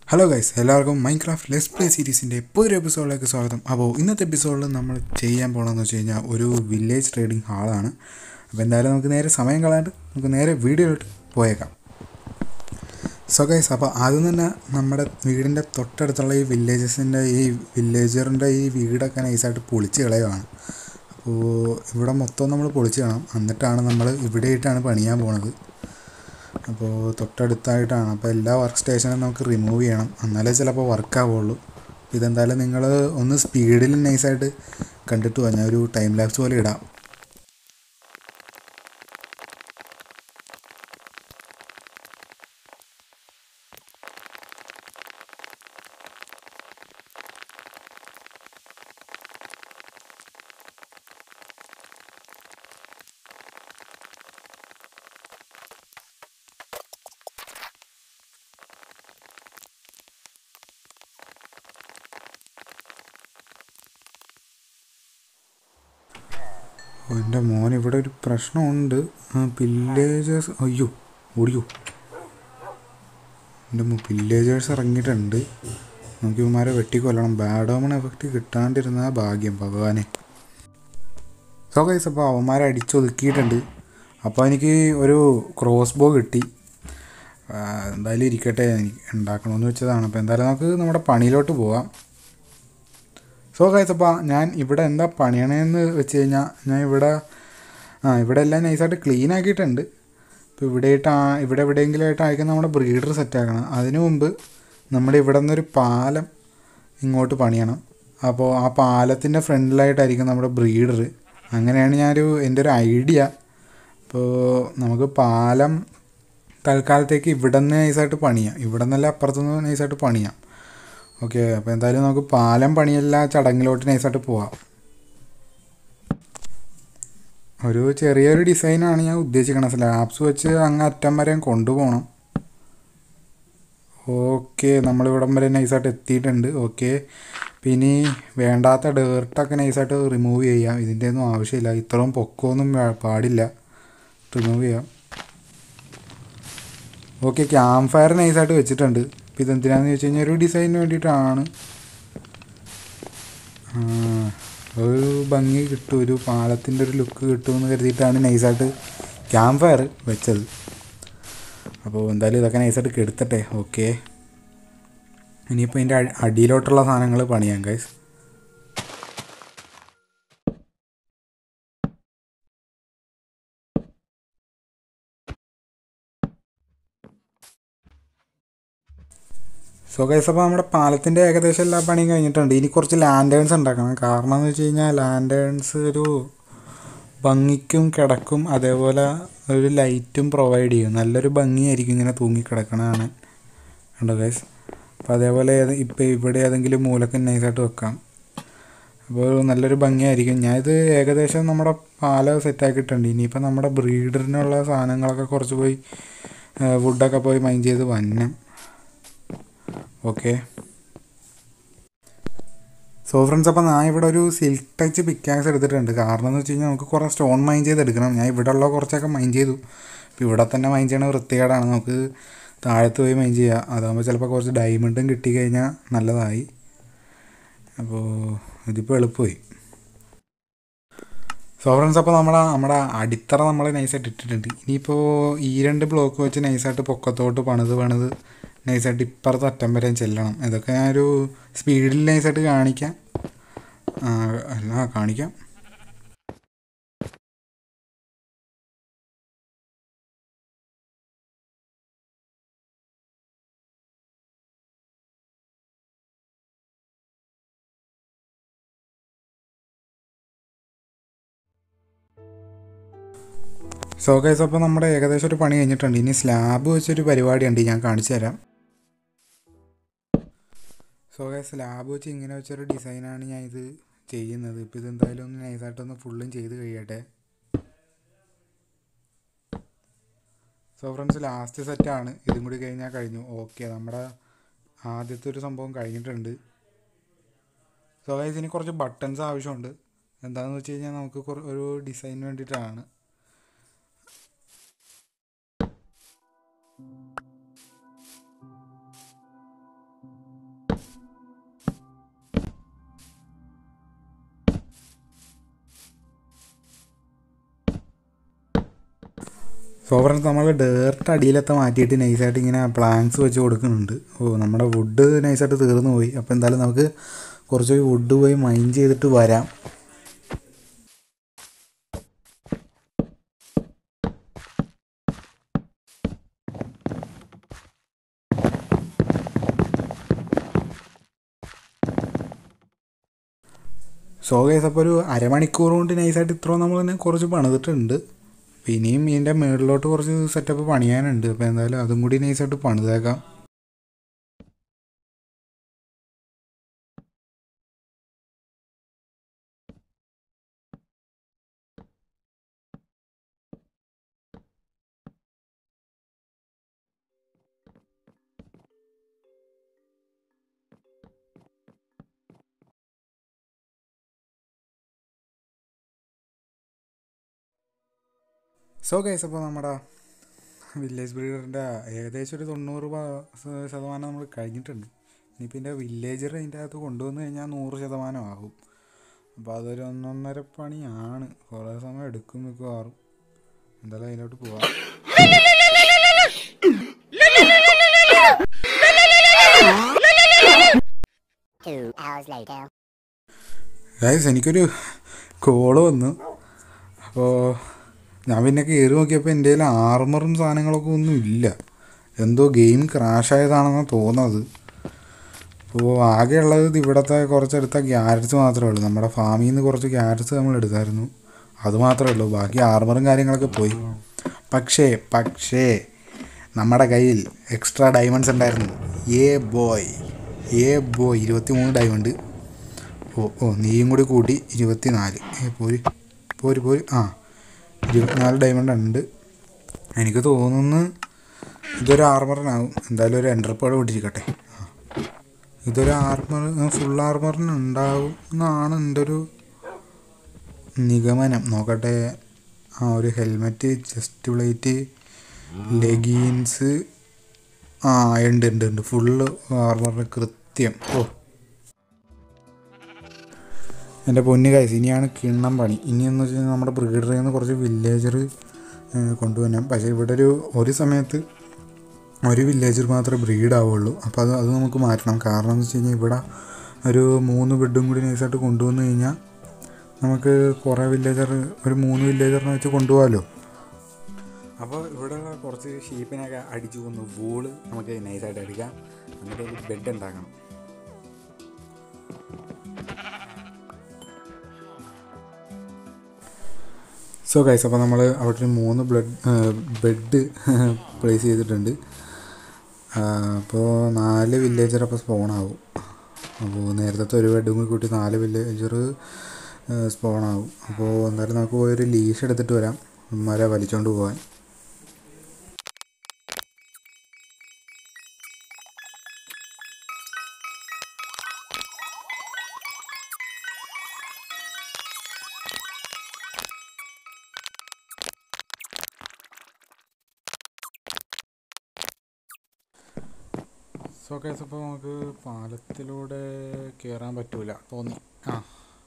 Hello guys എല്ലാവർക്കും Minecraft let's play സീരീസിൻ്റെ പുതിയൊരു എപ്പിസോഡിലേക്ക് സ്വാഗതം അപ്പോൾ ഇന്നത്തെ എപ്പിസോഡിൽ നമ്മൾ ചെയ്യാൻ പോകണമെന്ന് വെച്ച് കഴിഞ്ഞാൽ ഒരു വില്ലേജ് ട്രേഡിംഗ് ഹാളാണ് അപ്പോൾ എന്തായാലും നമുക്ക് നേരെ സമയം കളയാണ്ട് നമുക്ക് നേരെ വീഡിയോയിലോട്ട് പോയേക്കാം സോ ഗൈസ് അപ്പോൾ ആദ്യം തന്നെ നമ്മുടെ വീടിൻ്റെ തൊട്ടടുത്തുള്ള ഈ വില്ലേജസിൻ്റെ ഈ വില്ലേജറിൻ്റെ ഈ വീടൊക്കെ നൈസായിട്ട് പൊളിച്ച് കളയുവാണ് അപ്പോൾ ഇവിടെ മൊത്തം നമ്മൾ പൊളിച്ച് കളയണം എന്നിട്ടാണ് നമ്മൾ ഇവിടെയായിട്ടാണ് പണിയാൻ പോണത് അപ്പോൾ തൊട്ടടുത്തായിട്ടാണ് അപ്പോൾ എല്ലാ വർക്ക് സ്റ്റേഷനും നമുക്ക് റിമൂവ് ചെയ്യണം എന്നാലേ ചിലപ്പോൾ വർക്ക് ആവുള്ളൂ ഇതെന്തായാലും നിങ്ങൾ ഒന്ന് സ്പീഡിൽ നൈസായിട്ട് കണ്ടിട്ട് പോകാം ഞാൻ ഒരു ടൈം ലാപ്സ് പോലെ ഇടാം ഓ, എൻ്റെ മോൻ ഇവിടെ ഒരു പ്രശ്നമുണ്ട് വില്ലേജേഴ്സ് അയ്യോ ഓടിയോ എൻ്റെ വില്ലേജേഴ്സ് ഇറങ്ങിയിട്ടുണ്ട് നമുക്ക് ഇവന്മാരെ വെട്ടിക്കൊല്ലണം ബാഡോമൺ എഫക്റ്റ് കിട്ടാണ്ടിരുന്ന ഭാഗ്യം ഭഗവാനെ സോ കൈസ് അപ്പോൾ അവന്മാരെ അടിച്ചൊതുക്കിയിട്ടുണ്ട് അപ്പോൾ എനിക്ക് ഒരു ക്രോസ് ബോ കിട്ടി ആ, എന്തായാലും ഇരിക്കട്ടെ എനിക്ക് ഉണ്ടാക്കണമെന്ന് വെച്ചതാണ് അപ്പോൾ എന്തായാലും നമുക്ക് നമ്മുടെ പണിയിലോട്ട് പോവാം സോ ഗൈസ് അപ്പോൾ ഞാൻ ഇവിടെ എന്താ പണിയണേന്ന് വെച്ച് കഴിഞ്ഞാൽ ഞാൻ ഇവിടെ ആ ഇവിടെ എല്ലാം നൈസായിട്ട് ക്ലീൻ ആക്കിയിട്ടുണ്ട് ഇപ്പോൾ ഇവിടെയായിട്ട് ആ ഇവിടെ എവിടെയെങ്കിലും ആയിട്ടായിരിക്കും നമ്മുടെ ബ്രീഡർ സെറ്റ് ആക്കണം അതിനു മുമ്പ് നമ്മുടെ ഇവിടെ നിന്നൊരു പാലം ഇങ്ങോട്ട് പണിയണം അപ്പോൾ ആ പാലത്തിൻ്റെ ഫ്രണ്ടിലായിട്ടായിരിക്കും നമ്മുടെ ബ്രീഡർ അങ്ങനെയാണ് ഞാനൊരു എൻ്റെ ഒരു ഐഡിയ അപ്പോൾ നമുക്ക് പാലം തൽക്കാലത്തേക്ക് ഇവിടെ നിന്ന് നൈസായിട്ട് പണിയാം ഇവിടെ നിന്നല്ല അപ്പുറത്തുനിന്ന് നൈസായിട്ട് പണിയാം ഓക്കെ അപ്പോൾ എന്തായാലും നമുക്ക് പാലം പണിയല്ല ചടങ്ങിലോട്ട് നൈസായിട്ട് പോവാം ഒരു ചെറിയൊരു ഡിസൈനാണ് ഞാൻ ഉദ്ദേശിക്കുന്നത് സ്ലാബ്സ് വെച്ച് അങ്ങ് അറ്റം വരെ കൊണ്ടുപോകണം ഓക്കെ നമ്മളിവിടം വരെ നൈസായിട്ട് എത്തിയിട്ടുണ്ട് ഓക്കെ പിന്നെ ഈ വേണ്ടാത്ത ഡേർട്ടൊക്കെ നൈസായിട്ട് റിമൂവ് ചെയ്യാം ഇതിൻ്റെ ഒന്നും ആവശ്യമില്ല ഇത്രയും പൊക്കമൊന്നും വേ- പാടില്ല റിമൂവ് ചെയ്യാം ഓക്കെ ക്യാമ്പ് ഫയർ നൈസായിട്ട് വെച്ചിട്ടുണ്ട് ഇപ്പം ഇതെന്തിനാന്ന് ചോദിച്ചു കഴിഞ്ഞാൽ ഒരു ഡിസൈനിന് വേണ്ടിയിട്ടാണ് ആ, ഒരു ഭംഗി കിട്ടും ഒരു പാലത്തിൻ്റെ ഒരു ലുക്ക് കിട്ടുമെന്ന് കരുതിയിട്ടാണ് നൈസായിട്ട് ക്യാമ്പ് ഫയർ വെച്ചത് അപ്പോൾ എന്തായാലും ഇതൊക്കെ നൈസായിട്ട് കെടുത്തട്ടെ ഓക്കെ ഇനിയിപ്പോൾ ഇതിൻ്റെ അ- അടിയിലോട്ടുള്ള സാധനങ്ങൾ പണിയാം ഗൈസ് സോ ഗൈസ് അപ്പോൾ നമ്മുടെ പാലത്തിൻ്റെ ഏകദേശം എല്ലാ പണിയും കഴിഞ്ഞിട്ടുണ്ട് ഇനി കുറച്ച് ലാൻഡേൺസ് ഉണ്ടാക്കണം കാരണം എന്ന് വെച്ച് കഴിഞ്ഞാൽ ലാൻഡേൺസ് ഒരു ഭംഗിക്കും കിടക്കും അതേപോലെ ഒരു ലൈറ്റും പ്രൊവൈഡ് ചെയ്യും നല്ലൊരു ഭംഗിയായിരിക്കും ഇങ്ങനെ തൂങ്ങിക്കിടക്കണതാണ് കണ്ടോ ഗൈസ് അപ്പോൾ അതേപോലെ ഏത് ഇപ്പോൾ ഇവിടെ ഏതെങ്കിലും മൂലക്ക് നൈസായിട്ട് വെക്കാം അപ്പോൾ നല്ലൊരു ഭംഗിയായിരിക്കും ഞാനിത് ഏകദേശം നമ്മുടെ പാലം സെറ്റാക്കിയിട്ടുണ്ട് ഇനിയിപ്പോൾ നമ്മുടെ ബ്രീഡറിനുള്ള സാധനങ്ങളൊക്കെ കുറച്ച് പോയി വുഡൊക്കെ പോയി മൈൻഡ് ചെയ്ത് വന്നം ഓക്കെ സോ ഫ്രണ്ട്സ് അപ്പോൾ ഞാൻ ഇവിടെ ഒരു സിൽക്ക് ടച്ച് പിക്കാക്സ് എടുത്തിട്ടുണ്ട് കാരണം എന്ന് വെച്ച് കഴിഞ്ഞാൽ നമുക്ക് കുറേ സ്റ്റോൺ മൈൻ ചെയ്തെടുക്കണം ഞാൻ ഇവിടെ ഉള്ള കുറച്ചൊക്കെ മൈൻ ചെയ്തു അപ്പോൾ ഇവിടെ തന്നെ മൈൻ ചെയ്യണ വൃത്തികേടാണ് നമുക്ക് താഴത്ത് പോയി മൈൻ ചെയ്യുക അതാകുമ്പോൾ ചിലപ്പോൾ കുറച്ച് ഡയമണ്ടും കിട്ടിക്കഴിഞ്ഞാൽ നല്ലതായി അപ്പോൾ ഇതിപ്പോൾ എളുപ്പമായി സോ ഫ്രണ്ട്സ് അപ്പോൾ നമ്മളെ നമ്മുടെ അടിത്തറ നമ്മൾ നൈസായിട്ട് ഇട്ടിട്ടുണ്ട് ഇനിയിപ്പോൾ ഈ രണ്ട് ബ്ലോക്ക് വെച്ച് നൈസായിട്ട് പൊക്കത്തോട്ട് പണിത് പണിത് നൈസായിട്ട് ഇപ്പുറത്ത് അറ്റം വരെ ചെല്ലണം ഇതൊക്കെ ഞാനൊരു സ്പീഡിൽ നൈസായിട്ട് കാണിക്കാം ആ, അല്ല കാണിക്കാം സോ ഗൈസ് അപ്പോൾ നമ്മുടെ ഏകദേശം ഒരു പണി കഴിഞ്ഞിട്ടുണ്ട് ഇനി സ്ലാബ് വെച്ചൊരു പരിപാടിയുണ്ട് ഞാൻ കാണിച്ചു തരാം സോ ഗൈസ് സ്ലാബ് വെച്ച് ഇങ്ങനെ വെച്ചൊരു ഡിസൈനാണ് ഞാൻ ഇത് ചെയ്യുന്നത് ഇപ്പോൾ ഇതെന്തായാലും ഒന്ന് നൈസായിട്ടൊന്ന് ഫുള്ളും ചെയ്ത് കഴിയട്ടെ സോ ഫ്രണ്ട്സ് ലാസ്റ്റ് സെറ്റാണ് ഇതും കൂടി കഴിഞ്ഞാൽ കഴിഞ്ഞു ഓക്കെ നമ്മുടെ ആദ്യത്തെ ഒരു സംഭവം കഴിഞ്ഞിട്ടുണ്ട് സോ ഗൈസ് ഇനി കുറച്ച് ബട്ടൺസ് ആവശ്യമുണ്ട് എന്താണെന്ന് വെച്ച് കഴിഞ്ഞാൽ നമുക്ക് കുറ- ഒരു ഡിസൈനിന് വേണ്ടിയിട്ടാണ് സോഫറിനകത്ത് നമ്മൾ ഡേർട്ട് അടിയിലത്തെ മാറ്റിയിട്ട് നൈസായിട്ട് ഇങ്ങനെ പ്ലാങ്ക്സ് വെച്ച് കൊടുക്കുന്നുണ്ട് ഓ നമ്മുടെ വുഡ് നൈസായിട്ട് തീർന്നു പോയി അപ്പോൾ എന്തായാലും നമുക്ക് കുറച്ച് വുഡ് പോയി മൈൻ ചെയ്തിട്ട് വരാം സോ കേസ് അപ്പോൾ ഒരു അരമണിക്കൂർ കൊണ്ട് നൈസായിട്ട് ഇത്രയും നമ്മൾ തന്നെ കുറച്ച് പണിതിട്ടുണ്ട് അപ്പോൾ ഇനിയും ഇതിൻ്റെ മുകളിലോട്ട് കുറച്ച് സെറ്റപ്പ് പണിയാനുണ്ട് അപ്പോൾ എന്തായാലും അതും കൂടി നൈസായിട്ട് പണിതേക്കാം സോ കേസ് അപ്പോൾ നമ്മുടെ വില്ലേജ് ബ്രീഡറിൻ്റെ ഏകദേശം ഒരു തൊണ്ണൂറ് പ- ശ- ശതമാനം നമ്മൾ കഴിഞ്ഞിട്ടുണ്ട് ഇനിയിപ്പോൾ ഇതിൻ്റെ വില്ലേജർ അതിൻ്റെ അകത്ത് കൊണ്ടുവന്ന് കഴിഞ്ഞാൽ നൂറ് ശതമാനം ആകും അപ്പോൾ അതൊരു ഒന്നൊന്നര പണിയാണ് കുറേ സമയം എടുക്കും മിക്കവാറും എന്തായാലും അതിലോട്ട് പോവാം Two hours later. ഗൈസ് എനിക്കൊരു കോള് വന്നു അപ്പോൾ ഞാൻ പിന്നെ കയറി നോക്കിയപ്പോൾ എൻ്റെ കയ്യിൽ ആർമറും സാധനങ്ങളൊക്കെ ഒന്നും ഇല്ല എന്തോ ഗെയിം ക്രാഷ് ആയതാണെന്നാണ് തോന്നുന്നത് അപ്പോൾ ആകെയുള്ളത് ഇത് ഇവിടുത്തെ കുറച്ചെടുത്ത ക്യാരറ്റ്സ് മാത്രമേ ഉള്ളൂ നമ്മുടെ ഫാമിൽ നിന്ന് കുറച്ച് ക്യാരറ്റ്സ് നമ്മൾ എടുത്തായിരുന്നു അത് മാത്രമേ ഉള്ളൂ ബാക്കി ആർമറും കാര്യങ്ങളൊക്കെ പോയി പക്ഷേ പക്ഷേ നമ്മുടെ കയ്യിൽ എക്സ്ട്രാ ഡയമണ്ട്സ് ഉണ്ടായിരുന്നു ഏ ബോയ് ഏ ബോയ് ഇരുപത്തി മൂന്ന് ഡയമണ്ട് ഓ ഓ നീയും കൂടി കൂട്ടി ഇരുപത്തി നാല് ഏ പോര് പോര് പോര് ആ ഇരുപത്തിനാല് ഡയമണ്ട് ഉണ്ട് എനിക്ക് തോന്നുന്നു ഇതൊരു ആർമറിനാവും എന്തായാലും ഒരു എൻ്റർപോഡ് വിട്ടിരിക്കട്ടെ ആ. ഇതൊരു ആർമർ ഫുൾ ആർമറിന് ഉണ്ടാവും എന്നാണ് എൻ്റെ ഒരു നിഗമനം നോക്കട്ടെ ആ ഒരു ഹെൽമെറ്റ് ചെസ്റ്റ് പ്ലേറ്റ് ലെഗീൻസ് ആ ഉണ്ട് ഉണ്ട് ഉണ്ട് ഫുള്ള് ആർമറിന് കൃത്യം ഓ എൻ്റെ പൊന്നു കൈസ് ഇനിയാണ് കിണ്ണം പണി ഇനിയെന്ന് വെച്ച് കഴിഞ്ഞാൽ നമ്മുടെ ബ്രിഗേഡറിൽ നിന്ന് കുറച്ച് വില്ലേജർ കൊണ്ടുവരണം പക്ഷേ ഇവിടെ ഒരു ഒരു സമയത്ത് ഒരു വില്ലേജർ മാത്രമേ ബ്രീഡ് ആവുള്ളൂ അപ്പോൾ അത് അത് നമുക്ക് മാറ്റണം കാരണം എന്ന് വെച്ച് കഴിഞ്ഞാൽ ഇവിടെ ഒരു മൂന്ന് ബെഡും കൂടി നൈസായിട്ട് കൊണ്ടുവന്നു കഴിഞ്ഞാൽ നമുക്ക് കുറേ വില്ലേജർ ഒരു മൂന്ന് വില്ലേജറിനെ വെച്ച് കൊണ്ടുപോകാമല്ലോ അപ്പോൾ ഇവിടെയുള്ള കുറച്ച് ഷീപ്പിനൊക്കെ അടിച്ചു കൊന്ന് വൂള് നമുക്ക് നൈസായിട്ട് അടിക്കാം എന്നിട്ട് ഒരു ബെഡ് ഉണ്ടാക്കണം സോ ഗൈസ് അപ്പോൾ നമ്മൾ അവിടെ ഒരു മൂന്ന് ബ്ലഡ് ബെഡ് പ്ലേസ് ചെയ്തിട്ടുണ്ട് അപ്പോൾ നാല് വില്ലേജർ അപ്പോൾ സ്പോൺ ആവും അപ്പോൾ നേരത്തെ ഒരു ബെഡും കൂടി കൂട്ടി നാല് വില്ലേജർ സ്പോൺ ആവും അപ്പോൾ എന്തായാലും നമുക്ക് പോയി ഒരു ലീഷ് എടുത്തിട്ട് വരാം ഉമ്മാരെ വലിച്ചോണ്ട് പോകാൻ സോ കേസ് അപ്പോൾ നമുക്ക് പാലത്തിലൂടെ കയറാൻ പറ്റൂല തോന്നി ആ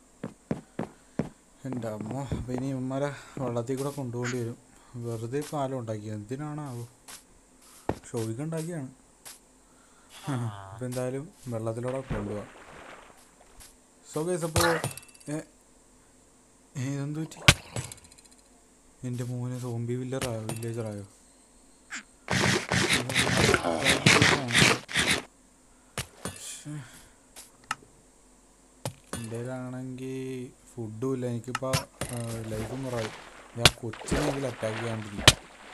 എൻ്റെ അമ്മ അപ്പോൾ ഇനി ഉമ്മരെ വെള്ളത്തിൽ കൂടെ കൊണ്ടുപോകേണ്ടി വരും വെറുതെ പാലം ഉണ്ടാക്കി എന്തിനാണാവോ ഷോയ്ക്ക് ഉണ്ടാക്കിയാണ് അപ്പോൾ എന്തായാലും വെള്ളത്തിലൂടെ കൊണ്ടുപോകാം സോ കേസ് അപ്പോൾ ഇതെന്തു പറ്റി എൻ്റെ മോനെ സോംബി വില്ലറായോ വില്ലേജറായോ എൻ്റെ ആണെങ്കിൽ ഫുഡും ഇല്ല എനിക്കിപ്പോൾ ലൈഫും കുറവായി ഞാൻ കൊച്ചിനെങ്കിൽ അറ്റാക്ക് ചെയ്യാണ്ടിരിക്കും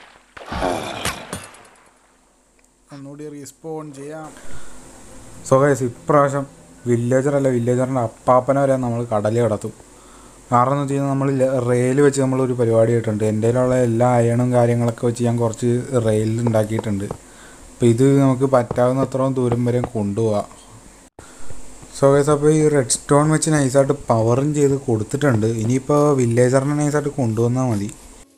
ഒന്നുകൂടി റീസ്പോൺ ചെയ്യാം സോ ഗൈസ് ഇപ്രാവശ്യം വില്ലേജറല്ല വില്ലേജറിൻ്റെ അപ്പാപ്പനെ വരെ നമ്മൾ കടലിൽ കടത്തും കാരണം എന്ന് വെച്ച് കഴിഞ്ഞാൽ നമ്മൾ റെയിൽ വെച്ച് നമ്മളൊരു പരിപാടി ആയിട്ടുണ്ട് എൻ്റെ കയ്യിലുള്ള എല്ലാ അയണും കാര്യങ്ങളൊക്കെ വെച്ച് ഞാൻ കുറച്ച് റെയിൽ ഉണ്ടാക്കിയിട്ടുണ്ട് അപ്പോൾ ഇത് നമുക്ക് പറ്റാവുന്ന അത്രയും ദൂരം വരെ കൊണ്ടുപോകാം സോ ഗൈസ് അപ്പോൾ ഈ റെഡ് സ്റ്റോൺ വെച്ച് നൈസായിട്ട് പവറും ചെയ്ത് കൊടുത്തിട്ടുണ്ട് ഇനിയിപ്പോൾ വില്ലേജറിനെ നൈസായിട്ട് കൊണ്ടുവന്നാൽ മതി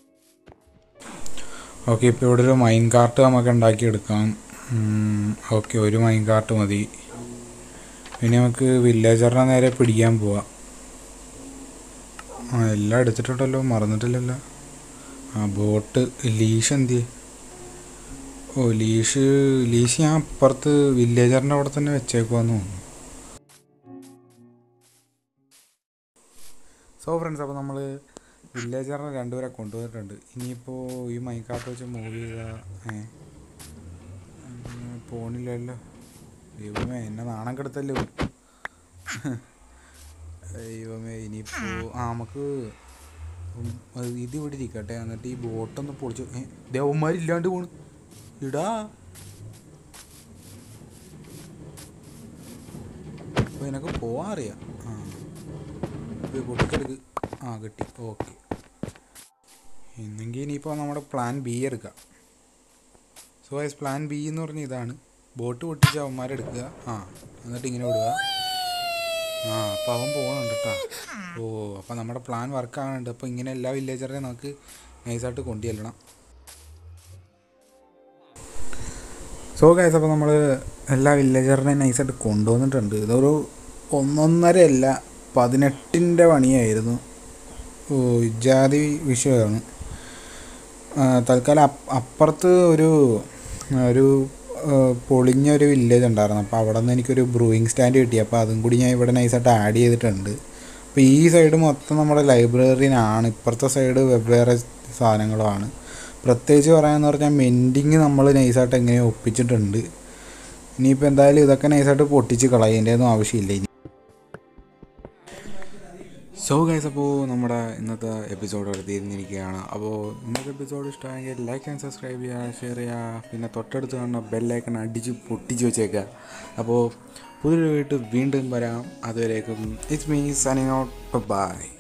ഓക്കെ ഇപ്പോൾ ഇവിടെ ഒരു മൈൻ കാർട്ട് നമുക്ക് ഉണ്ടാക്കിയെടുക്കാം ഓക്കെ ഒരു മൈൻ കാർട്ട് മതി ഇനി നമുക്ക് വില്ലേജറിനെ നേരെ പിടിക്കാൻ പോവാം ആ എല്ലാം എടുത്തിട്ടുണ്ടല്ലോ മറന്നിട്ടില്ലല്ലോ ആ ബോട്ട് ലീഷ് എന്ത് ഓ ലീഷ് ലീഷ് ഞാൻ അപ്പുറത്ത് വില്ലേജറിൻ്റെ അവിടെ തന്നെ വെച്ചേക്കുവാന്ന് തോന്നുന്നു സോ ഫ്രണ്ട്സ് അപ്പോൾ നമ്മൾ വില്ലേജറിനെ രണ്ടുപേരെ കൊണ്ടുവന്നിട്ടുണ്ട് ഇനിയിപ്പോൾ ഈ മൈക്കാട്ട് വെച്ച് മൂവ് ചെയ്താൽ ഏ ഉം, പോണില്ലല്ലോ ദൈവമേ എന്നെ നാണം കെടുത്തല്ലോ ദൈവമേ ഇനിയിപ്പോൾ ആ നമുക്ക് ഉം, അത് ഇത് ഇവിടെ ഇരിക്കട്ടെ എന്നിട്ട് ഈ ബോട്ടൊന്ന് പൊളിച്ചു ഏ ദേവന്മാരില്ലാണ്ട് പോണ് ഇടാ അപ്പോൾ നിനക്ക് പോവാൻ അറിയാം ആ ഇത് പൊട്ടിച്ചെടുക്ക് ആ കിട്ടി ഓക്കെ എന്നെങ്കിൽ ഇനിയിപ്പോൾ നമ്മുടെ പ്ലാൻ ബി എടുക്കാം സോ വൈസ് പ്ലാൻ ബി എന്ന് പറഞ്ഞ ഇതാണ് ബോട്ട് പൊട്ടിച്ച് അവന്മാരെടുക്കുക ആ എന്നിട്ട് ഇങ്ങനെ വിടുക ആ അപ്പോൾ അവൻ പോകുന്നുണ്ട് കേട്ടോ ഓ അപ്പോൾ നമ്മുടെ പ്ലാൻ വർക്ക് ആകുന്നുണ്ട് അപ്പോൾ ഇങ്ങനെ എല്ലാ വില്ലേജറിനെയും നമുക്ക് നൈസായിട്ട് കൊണ്ടുചെല്ലണം സോ ഗൈസ് അപ്പോൾ നമ്മൾ എല്ലാ വില്ലേജറിനെയും നൈസായിട്ട് കൊണ്ടുവന്നിട്ടുണ്ട് ഇതൊരു ഒന്നൊന്നര അല്ല പതിനെട്ടിൻ്റെ പണിയായിരുന്നു ഓ ഇജാതി വിഷയമാണ് ആ, തൽക്കാലം അപ്പ് അപ്പുറത്ത് ഒരു ഒരു ആ, പൊളിഞ്ഞൊരു വില്ലേജ് ഉണ്ടായിരുന്നു അപ്പോൾ അവിടെ നിന്ന് എനിക്കൊരു ബ്രൂയിങ് സ്റ്റാൻഡ് കിട്ടി അപ്പോൾ അതും കൂടി ഞാൻ ഇവിടെ നൈസായിട്ട് ആഡ് ചെയ്തിട്ടുണ്ട് അപ്പോൾ ഈ സൈഡ് മൊത്തം നമ്മുടെ ലൈബ്രറിനാണ് ഇപ്പുറത്തെ സൈഡ് വെവ്വേറെ സാധനങ്ങളുമാണ് പ്രത്യേകിച്ച് പറയാമെന്ന് പറഞ്ഞാൽ മെൻഡിങ് നമ്മൾ നൈസായിട്ട് എങ്ങനെയോ ഒപ്പിച്ചിട്ടുണ്ട് ഇനിയിപ്പോൾ എന്തായാലും ഇതൊക്കെ നൈസായിട്ട് പൊട്ടിച്ച് കളയേണ്ടതൊന്നും ഒന്നും ആവശ്യമില്ല ഇനി സോ ഗൈസ് അപ്പോൾ നമ്മുടെ ഇന്നത്തെ എപ്പിസോഡ് ഇവിടെ തീർന്നിരിക്കുകയാണ് അപ്പോൾ ഇന്നത്തെ എപ്പിസോഡ് ഇഷ്ടമായെങ്കിൽ ലൈക്ക് ആൻഡ് സബ്സ്ക്രൈബ് ചെയ്യുക ഷെയർ ചെയ്യുക പിന്നെ തൊട്ടടുത്ത് കാണുന്ന ബെല്ലൈക്കൺ അടിച്ച് പൊട്ടിച്ച് വെച്ചേക്കുക അപ്പോൾ പുതിയൊരു വീട്ടിൽ വീണ്ടും വരാം അതുവരേക്കും it's me signing out by